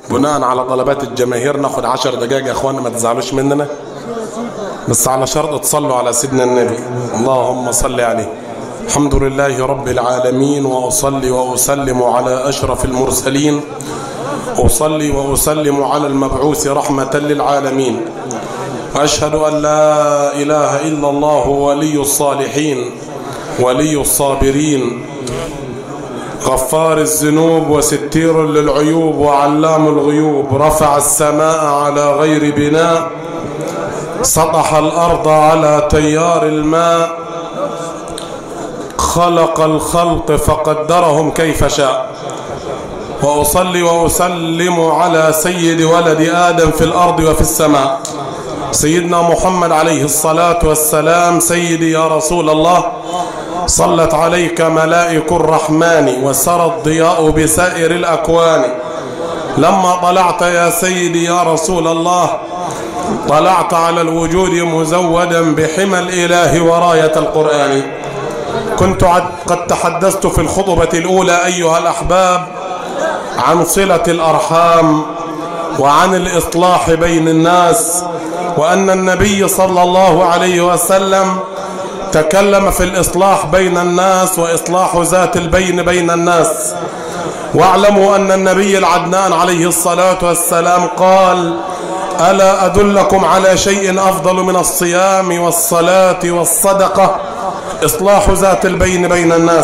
بناء على طلبات الجماهير ناخد عشر دقائق يا اخوانا ما تزعلوش مننا بس على شرط تصلوا على سيدنا النبي اللهم صل عليه الحمد لله رب العالمين وأصلي وأسلم على أشرف المرسلين أصلي وأسلم على المبعوث رحمة للعالمين أشهد أن لا إله إلا الله ولي الصالحين ولي الصابرين غفار الذنوب وستير للعيوب وعلام الغيوب رفع السماء على غير بناء سطح الأرض على تيار الماء خلق الخلق فقدرهم كيف شاء وأصلي وأسلم على سيد ولد آدم في الأرض وفي السماء سيدنا محمد عليه الصلاة والسلام سيدي يا رسول الله صلت عليك ملائك الرحمن وسرى الضياء بسائر الأكوان لما طلعت يا سيدي يا رسول الله طلعت على الوجود مزودا بحمى الإله وراية القرآن كنت قد تحدثت في الخطبة الأولى أيها الأحباب عن صلة الأرحام وعن الإصلاح بين الناس وأن النبي صلى الله عليه وسلم تكلم في الإصلاح بين الناس وإصلاح ذات البين بين الناس واعلموا أن النبي العدنان عليه الصلاة والسلام قال ألا أدلكم على شيء أفضل من الصيام والصلاة والصدقة إصلاح ذات البين بين الناس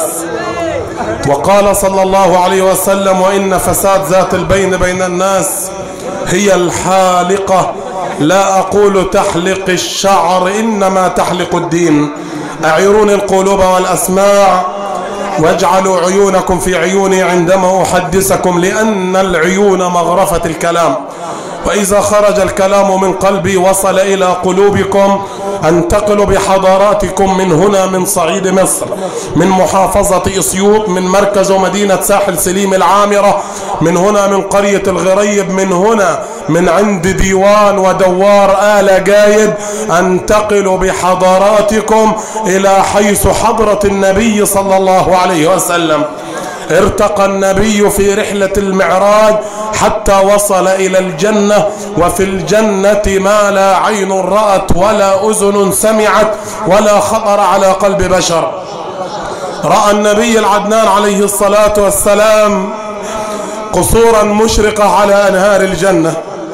وقال صلى الله عليه وسلم وإن فساد ذات البين بين الناس هي الحالقة لا أقول تحلق الشعر إنما تحلق الدين أعيروني القلوب والأسماع واجعلوا عيونكم في عيوني عندما أحدثكم لأن العيون مغرفة الكلام وإذا خرج الكلام من قلبي وصل إلى قلوبكم أنتقل بحضاراتكم من هنا من صعيد مصر من محافظة إسيوط من مركز ومدينة ساحل سليم العامرة من هنا من قرية الغريب من هنا من عند ديوان ودوار آل جايد أنتقل بحضاراتكم إلى حيث حضرة النبي صلى الله عليه وسلم ارتقى النبي في رحلة المعراج حتى وصل إلى الجنة وفي الجنة ما لا عين رأت ولا أذن سمعت ولا خطر على قلب بشر رأى النبي العدنان عليه الصلاة والسلام قصورا مشرقة على أنهار الجنة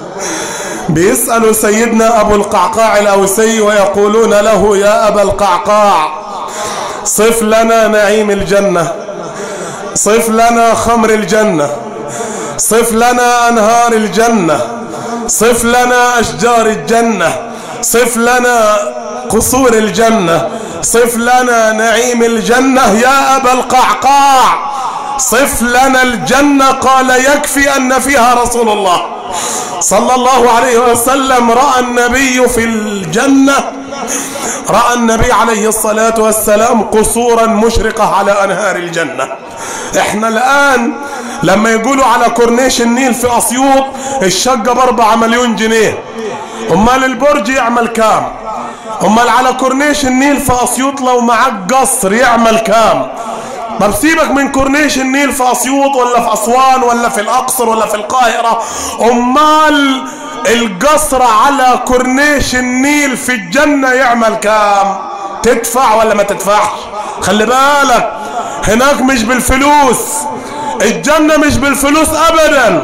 بيسأل سيدنا أبو القعقاع الأوسي ويقولون له يا أبا القعقاع صف لنا نعيم الجنة صف لنا خمر الجنة صف لنا أنهار الجنة صف لنا أشجار الجنة صف لنا قصور الجنة صف لنا نعيم الجنة يا أبا القعقاع صف لنا الجنة قال يكفي أن فيها رسول الله صلى الله عليه وسلم رأى النبي في الجنة رأى النبي عليه الصلاة والسلام قصورا مشرقة على أنهار الجنة احنا الآن لما يقولوا على كورنيش النيل في أسيوط الشقة بأربعة مليون جنيه أمال البرج يعمل كام أمال على كورنيش النيل في أسيوط لو معك قصر يعمل كام طب سيبك من كورنيش النيل في أسيوط ولا في أسوان ولا في الأقصر ولا في القاهرة أمال القصر على كورنيش النيل في الجنة يعمل كام تدفع ولا ما تدفعش خلي بالك هناك مش بالفلوس الجنة مش بالفلوس أبدا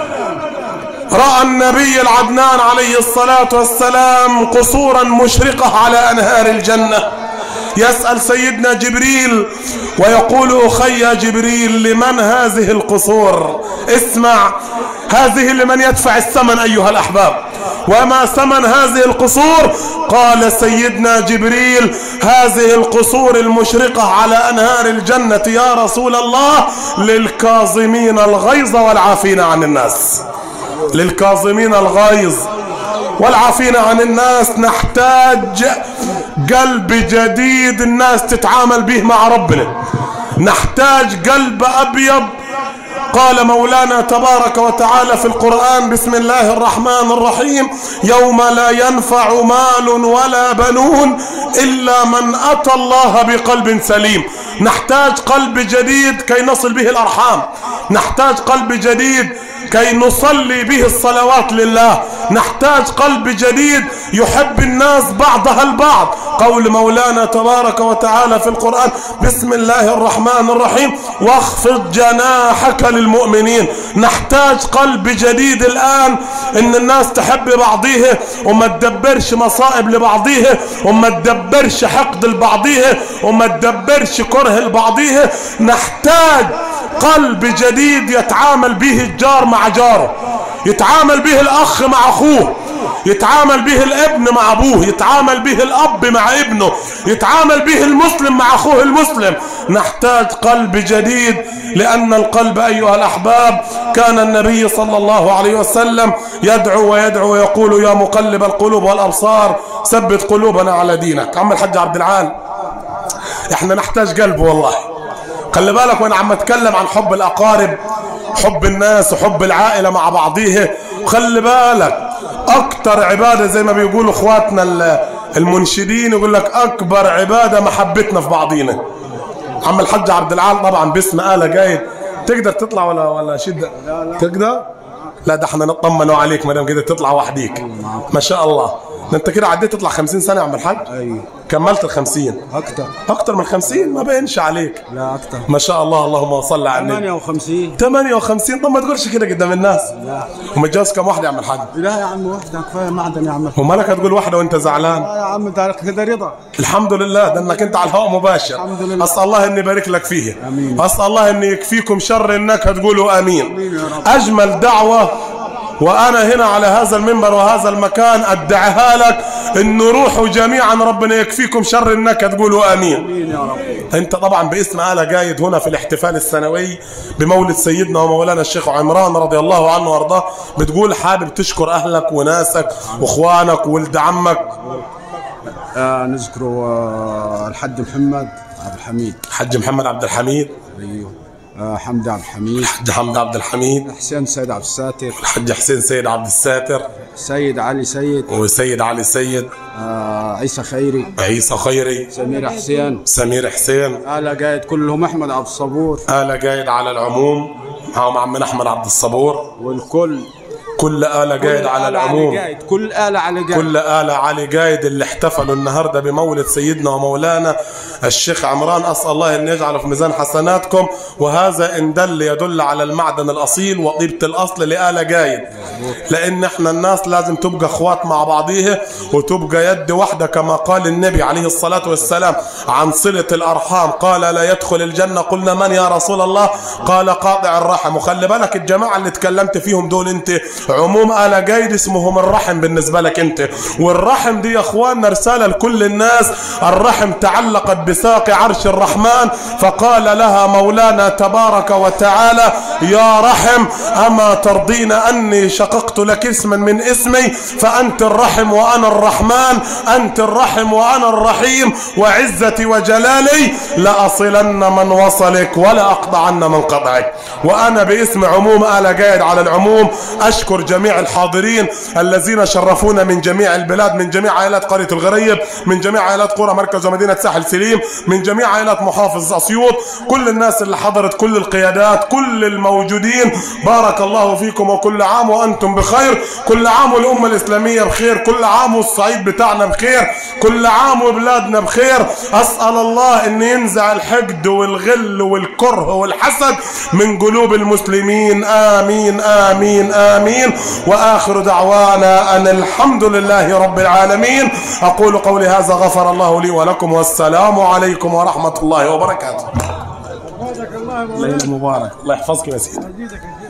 رأى النبي العدنان عليه الصلاة والسلام قصورا مشرقة على أنهار الجنة يسأل سيدنا جبريل ويقول أخي جبريل لمن هذه القصور اسمع هذه لمن يدفع الثمن أيها الأحباب وما ثمن هذه القصور قال سيدنا جبريل هذه القصور المشرقة على أنهار الجنة يا رسول الله للكاظمين الغيظ والعافين عن الناس للكاظمين الغيظ والعافين عن الناس نحتاج قلب جديد الناس تتعامل به مع ربنا نحتاج قلب أبيض قال مولانا تبارك وتعالى في القرآن بسم الله الرحمن الرحيم يوم لا ينفع مال ولا بنون إلا من أتى الله بقلب سليم نحتاج قلب جديد كي نصل به الأرحام نحتاج قلب جديد كي نصلي به الصلوات لله نحتاج قلب جديد يحب الناس بعضها البعض قول مولانا تبارك وتعالى في القرآن بسم الله الرحمن الرحيم واخفض جناحك للمؤمنين نحتاج قلب جديد الآن ان الناس تحب بعضيها وما تدبرش مصائب لبعضيها وما تدبرش حقد لبعضيها وما تدبرش كره لبعضيها نحتاج قلب جديد يتعامل به الجار مع جاره يتعامل به الاخ مع اخوه يتعامل به الابن مع ابوه يتعامل به الاب مع ابنه يتعامل به المسلم مع اخوه المسلم نحتاج قلب جديد لان القلب ايها الاحباب كان النبي صلى الله عليه وسلم يدعو ويدعو ويقول يا مقلب القلوب والابصار ثبت قلوبنا على دينك عم الحاج عبد العال احنا نحتاج قلب والله خلي بالك وانا عم اتكلم عن حب الاقارب حب الناس وحب العائله مع بعضيها وخلي بالك اكتر عباده زي ما بيقولوا اخواتنا المنشدين يقول لك اكبر عباده محبتنا في بعضينا عم الحاج عبد العال طبعا باسم آلة جاي تقدر تطلع ولا ولا شده تقدر لا ده احنا نطمنوا عليك ما دام كده تطلع وحديك ما شاء الله ده انت كده عديت تطلع 50 سنه يا عم الحاج ايوه كملت ال 50 اكتر اكتر من 50 ما بينش عليك لا اكتر ما شاء الله اللهم صل على النبي 58 58 طب ما تقولش كده قدام الناس لا ومتجوز كم واحده يا عم الحاج لا يا عم واحدة كفاية معدن يا عم ومالك هتقول واحده وانت زعلان لا يا عم ده كده رضا الحمد لله ده انك انت على الهواء مباشر الحمد لله. اسال الله ان يبارك لك فيه آمين. اسال الله ان يكفيكم شر انك هتقولوا امين آمين يا رب. اجمل دعوه وانا هنا على هذا المنبر وهذا المكان ادعيها لك ان روحوا جميعا ربنا يكفيكم شر انك تقولوا امين امين يا رب انت طبعا باسم آلة جايد هنا في الاحتفال السنوي بمولد سيدنا ومولانا الشيخ عمران رضي الله عنه وارضاه بتقول حابب تشكر اهلك وناسك واخوانك وولد عمك آه نذكر آه الحج محمد عبد الحميد حج محمد عبد الحميد ايوه آه حمدي عبد الحميد حج حمد عبد الحميد حسين سيد عبد الساتر الحج حسين سيد عبد الساتر سيد علي سيد وسيد علي سيد آه عيسى خيري عيسى خيري سمير حسين سمير حسين آل قايد كلهم احمد عبد الصبور آلة جايد على العموم معهم عمنا أحمد عبد الصبور والكل كل آلة جايد على آل العموم قايد كل آلة على قايد كل آلة علي جايد اللي احتفلوا النهاردة بمولد سيدنا ومولانا الشيخ عمران أسأل الله أن يجعله في ميزان حسناتكم وهذا إن دل يدل على المعدن الأصيل وطيبة الأصل لآلة جايد لأن احنا الناس لازم تبقى اخوات مع بعضيها وتبقى يد واحدة كما قال النبي عليه الصلاة والسلام عن صلة الأرحام قال لا يدخل الجنة قلنا من يا رسول الله قال قاطع الرحم وخلي بالك الجماعة اللي اتكلمت فيهم دول انت عموم آل جيد اسمهم الرحم بالنسبة لك انت والرحم دي يا اخواننا رسالة لكل الناس الرحم تعلقت بساق عرش الرحمن فقال لها مولانا تبارك وتعالى يا رحم أما ترضين أني شققت لك اسما من اسمي فأنت الرحم وأنا الرحمن أنت الرحم وأنا الرحيم وعزتي وجلالي لأصلن من وصلك ولا أقطعن من قطعك وأنا باسم عموم آل جايد على العموم أشكر جميع الحاضرين الذين شرفونا من جميع البلاد من جميع عائلات قرية الغريب من جميع عائلات قرى مركز ومدينة ساحل سليم من جميع عائلات محافظ أسيوط كل الناس اللي حضرت كل القيادات كل الموجودين بارك الله فيكم وكل عام وأنتم بخير كل عام والأمة الإسلامية بخير كل عام والصعيد بتاعنا بخير كل عام وبلادنا بخير أسأل الله أن ينزع الحقد والغل والكره والحسد من قلوب المسلمين آمين آمين آمين وآخر دعوانا أن الحمد لله رب العالمين أقول قولي هذا غفر الله لي ولكم والسلام عليكم ورحمة الله وبركاته ليلة مبارك الله يحفظك يا سيدي